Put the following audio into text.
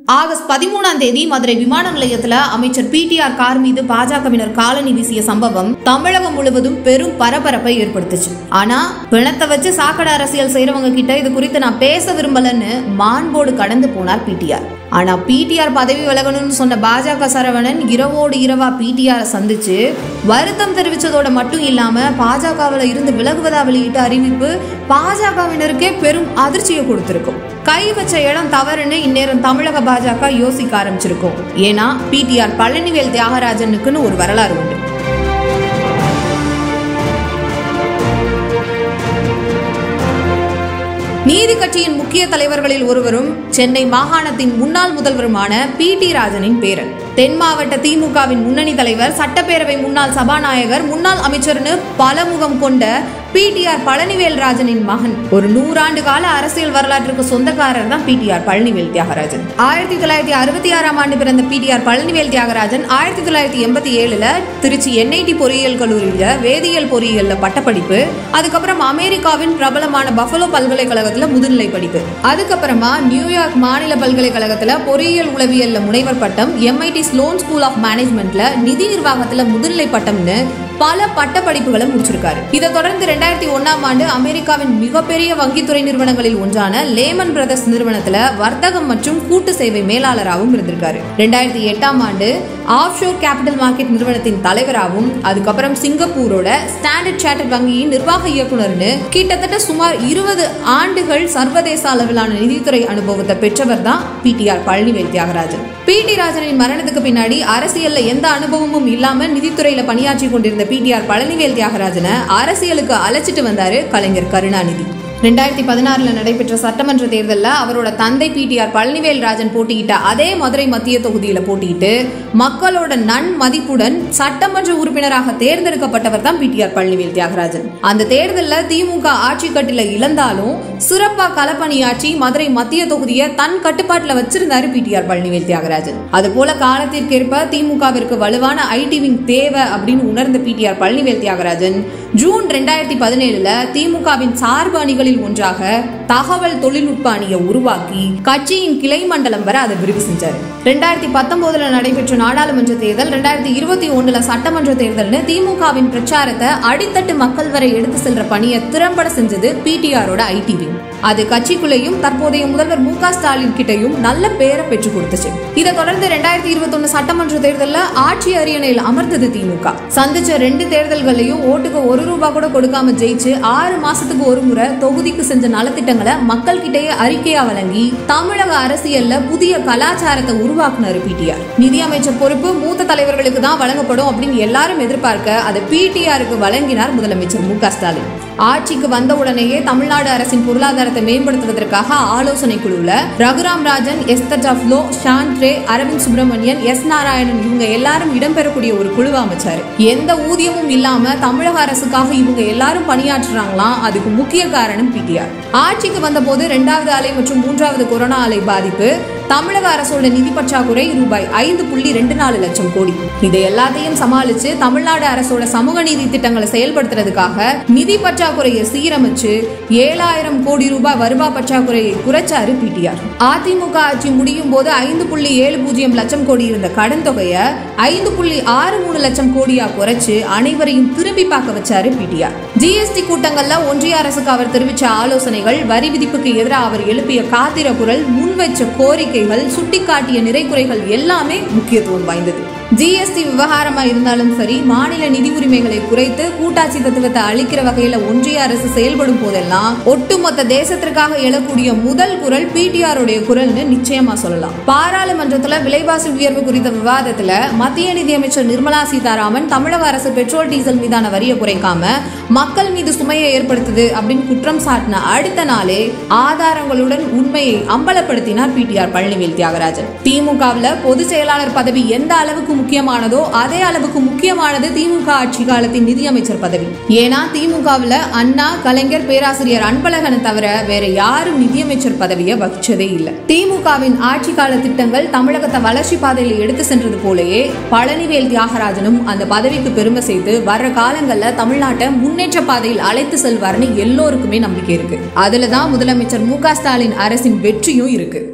August பதிமூணாம் தேதி மதுரை விமான நிலையத்துல அமைச்சர் பிடிஆர் கார் மீது பாஜகவினர் காலனி வீசிய சம்பவம் தமிழகம் முழுவதும் பெரும் பரபரப்பை ஏற்படுத்துச்சு ஆனா பிணத்தை வச்சு சாக்கடை அரசியல் செய்யறவங்க கிட்ட இது குறித்து நான் பேச விரும்பலன்னு மாண்போடு கடந்து போனார் பிடிஆர் ஆனா பிடிஆர் பதவி விலகணும்னு சொன்ன பாஜக சரவணன் இரவோடு இரவா பிடிஆர் சந்திச்சு வருத்தம் தெரிவிச்சதோட மட்டும் இல்லாம பாஜகவில் இருந்து விலகுவதா வெளியிட்ட அறிவிப்பு பாஜகவினருக்கே பெரும் அதிர்ச்சியை கொடுத்திருக்கும் கை வச்ச இடம் தவறுன்னு இந்நேரம் தமிழக பாஜக யோசிக்க ஆரம்பிச்சிருக்கும் ஏன்னா பிடிஆர் பழனிவேல் தியாகராஜனுக்குன்னு ஒரு வரலாறு உண்டு நீதி கட்சியின் முக்கிய தலைவர்களில் ஒருவரும் சென்னை மாகாணத்தின் முன்னாள் முதல்வருமான பி டி ராஜனின் பேரன் தென் மாவட்ட திமுகவின் முன்னணி தலைவர் சட்டப்பேரவை முன்னாள் சபாநாயகர் முன்னாள் அமைச்சர்னு பலமுகம் கொண்ட பிடிஆர் பழனிவேல் ராஜனின் மகன் ஒரு நூறாண்டு கால அரசியல் வரலாற்றுக்கு சொந்தக்காரர் தான் பிடிஆர் பழனிவேல் தியாகராஜன் ஆயிரத்தி தொள்ளாயிரத்தி அறுபத்தி ஆறாம் ஆண்டு பிறந்த பிடிஆர் பழனிவேல் தியாகராஜன் ஆயிரத்தி தொள்ளாயிரத்தி எண்பத்தி ஏழுல திருச்சி என்ஐடி பொறியியல் கல்லூரியில வேதியியல் பொறியியல்ல பட்டப்படிப்பு அதுக்கப்புறம் அமெரிக்காவின் பிரபலமான பஃபலோ பல்கலைக்கழகத்துல முதுநிலை படிப்பு அதுக்கப்புறமா நியூயார்க் மாநில பல்கலைக்கழகத்துல பொறியியல் உளவியல்ல முனைவர் பட்டம் எம்ஐடி ஸ்லோன் ஸ்கூல் ஆஃப் மேனேஜ்மெண்ட்ல நிதி நிர்வாகத்துல முதுநிலை பட்டம்னு பல பட்ட படிப்புகளை முடிச்சிருக்காரு இதை தொடர்ந்து ரெண்டாயிரத்தி ஒன்னாம் ஆண்டு அமெரிக்காவின் மிகப்பெரிய வங்கித்துறை நிறுவனங்களில் ஒன்றான லேமன் பிரதர்ஸ் நிறுவனத்துல வர்த்தகம் மற்றும் கூட்டு சேவை மேலாளராகவும் இருந்திருக்காரு ரெண்டாயிரத்தி எட்டாம் ஆண்டு ஆஃப்ஷோர் கேபிட்டல் மார்க்கெட் நிறுவனத்தின் தலைவராகவும் அதுக்கப்புறம் சிங்கப்பூரோட ஸ்டாண்டர்ட் சார்ட்டர்ட் வங்கியின் நிர்வாக இயக்குனர்னு கிட்டத்தட்ட சுமார் இருபது ஆண்டுகள் சர்வதேச அளவிலான நிதித்துறை அனுபவத்தை பெற்றவர் தான் PTR Palanivel Thiagarajan P T ராஜனின் மரணத்துக்கு பின்னாடி அரசியல்ல எந்த அனுபவமும் இல்லாம நிதித்துறையில பணியாற்றி கொண்டிருந்த பிடிஆர் பழனிவேல் தியாகராஜனை அரசியலுக்கு அழைச்சிட்டு வந்தாரு கலைஞர் கருணாநிதி ரெண்டாயிரத்தி பதினாறுல நடைபெற்ற சட்டமன்ற தேர்தலில் அவரோட தந்தை பிடிஆர் பழனிவேல் ராஜன் போட்டியிட்ட அதே மதுரை மத்திய தொகுதியில போட்டியிட்டு மக்களோட நன் மதிப்புடன் சட்டமன்ற உறுப்பினராக தேர்ந்தெடுக்கப்பட்டவர் தான் பிடிஆர் பழனிவேல் தியாகராஜன் அந்த தேர்தலில் திமுக ஆட்சி கட்டில இழந்தாலும் சிறப்பா களப்பணியாற்றி மதுரை மத்திய தொகுதியை தன் கட்டுப்பாட்டுல வச்சிருந்தாரு பிடிஆர் பழனிவேல் தியாகராஜன் அது போல காலத்திற்கேற்ப திமுகவிற்கு வலுவான ஐடி விங் தேவை அப்படின்னு உணர்ந்த பிடிஆர் பழனிவேல் தியாகராஜன் ஜூன் ரெண்டாயிரத்தி பதினேழுல திமுகவின் சார்பு அணிகளில் ஒன்றாக தகவல் தொழில்நுட்ப அணியை உருவாக்கி கட்சியின் கிளை மண்டலம் வரை அதை விரிவு செஞ்சாரு ரெண்டாயிரத்தி பத்தொன்பதுல நடைபெற்ற நாடாளுமன்ற தேர்தல் ரெண்டாயிரத்தி இருபத்தி ஒண்ணுல சட்டமன்ற தேர்தல்னு திமுகவின் பிரச்சாரத்தை அடித்தட்டு மக்கள் வரை எடுத்து செல்ற பணியை திறம்பட செஞ்சது பிடிஆரோட ஐடி விங் அது கட்சிக்குள்ளேயும் தற்போதைய முதல்வர் மு க ஸ்டாலின் கிட்டையும் நல்ல பேரை பெற்றுக் கொடுத்துச்சு இதை தொடர்ந்து ரெண்டாயிரத்தி இருபத்தி ஒன்னு சட்டமன்ற தேர்தலில் ஆட்சி அரியணையில் அமர்ந்தது திமுக சந்திச்ச ரெண்டு தேர்தல்களையும் ஓட்டுக்கு ஒரு ரூபாய் கூட கொடுக்காம ஜெயிச்சு ஆறு மாசத்துக்கு ஒரு முறை தொகுதிக்கு செஞ்ச நலத்திட்டங்களை மக்கள் கிட்டேயே அறிக்கையா வழங்கி தமிழக அரசியல்ல புதிய கலாச்சாரத்தை உருவாக்குனாரு பிடிஆர் நிதியமைச்சர் பொறுப்பு மூத்த தலைவர்களுக்கு தான் வழங்கப்படும் அப்படின்னு எல்லாரும் எதிர்பார்க்க அதை பிடிஆருக்கு வழங்கினார் முதலமைச்சர் மு க ஸ்டாலின் ஆட்சிக்கு வந்த உடனேயே தமிழ்நாடு அரசின் பொருளாதாரத்தை மேம்படுத்துவதற்காக ஆலோசனை குழுவில் Raghuram Rajan Esther Duflo Jean ரே அரவிந்த் சுப்பிரமணியன் எஸ் நாராயணன் இவங்க எல்லாரும் இடம்பெறக்கூடிய ஒரு குழுவை அமைச்சாரு எந்த ஊதியமும் இல்லாம தமிழக அரசுக்காக இவங்க எல்லாரும் பணியாற்றுறாங்களாம் அதுக்கு முக்கிய காரணம் பிடிஆர் ஆட்சிக்கு வந்தபோது இரண்டாவது அலை மற்றும் மூன்றாவது கொரோனா அலை பாதிப்பு தமிழக அரசோட நிதி பற்றாக்குறை ரூபாய் ஐந்து புள்ளி ரெண்டு நாலு லட்சம் கோடி இதை எல்லாத்தையும் சமாளிச்சு தமிழ்நாடு அரசோட சமூக நீதி திட்டங்களை செயல்படுத்துறதுக்காக நிதி பற்றாக்குறையை சீரமைச்சு ஏழாயிரம் கோடி ரூபாய் வருவாய் பற்றாக்குறையை குறைச்சாரு பிடிஆர் அதிமுக ஆட்சி முடியும் போது ஐந்து புள்ளி ஏழு பூஜ்ஜியம் லட்சம் கோடி இருந்த கடன் தொகையை ஐந்து புள்ளி ஆறு மூணு லட்சம் கோடியா குறைச்சு அனைவரையும் திரும்பி பார்க்க வச்சாரு பிடிஆர் ஜிஎஸ்டி கூட்டங்கள்ல ஒன்றிய அரசுக்கு அவர் தெரிவிச்ச ஆலோசனைகள் வரி விதிப்புக்கு எதிராக அவர் எழுப்பிய காத்திர குரல் முன்வைச்ச கோரிக்கைகள் சுட்டிக்காட்டிய நிறைக்குறைகள் எல்லாமே முக்கியத்துவம் வாய்ந்தது ஜிஎஸ்டி விவகாரமா இருந்தாலும் சரி மாநில நிதி உரிமைகளை குறைத்து கூட்டாட்சி தத்துவத்தை அளிக்கிற வகையில ஒன்றிய அரசு செயல்படும் போதெல்லாம் ஒட்டுமொத்த தேசத்திற்காக எழக்கூடிய முதல் குரல் பிடிஆருடைய குரல்னு நிச்சயமா சொல்லலாம் பாராளுமன்றத்துல விலைவாசி உயர்வு குறித்த விவாதத்துல மத்திய நிதியமைச்சர் நிர்மலா சீதாராமன் தமிழக அரசு பெட்ரோல் டீசல் மீதான வரியை குறைக்காம மக்கள் மீது சுமையை ஏற்படுத்துது அப்படின்னு குற்றம் சாட்டின அடுத்த நாளே ஆதாரங்களுடன் உண்மையை அம்பலப்படுத்தினார் பிடிஆர் பழனிவேல் தியாகராஜன் திமுகவில் பொதுச் செயலாளர் பதவி எந்த அளவுக்கு முக்கியமானதோ அதே அளவுக்கு முக்கியமானது திமுக ஆட்சி காலத்தின் நிதியமைச்சர் பதவி ஏன்னா திமுகவில் அண்ணா கலைஞர் பேராசிரியர் அன்பழகனை தவிர வேற யாரும் நிதியமைச்சர் பதவியை வகிச்சதே இல்லை திமுகவின் ஆட்சி கால திட்டங்கள் தமிழகத்தை வளர்ச்சி பாதையில் எடுத்து சென்றது போலயே பழனிவேல் தியாகராஜனும் அந்த பதவிக்கு பெருமை சேர்த்து வர்ற காலங்கள்ல தமிழ்நாட்டை முன்னேற்ற பாதையில் அழைத்து செல்வார்னு எல்லோருக்குமே நம்பிக்கை இருக்கு அதுல தான் முதலமைச்சர் மு க ஸ்டாலின் அரசின் வெற்றியும் இருக்கு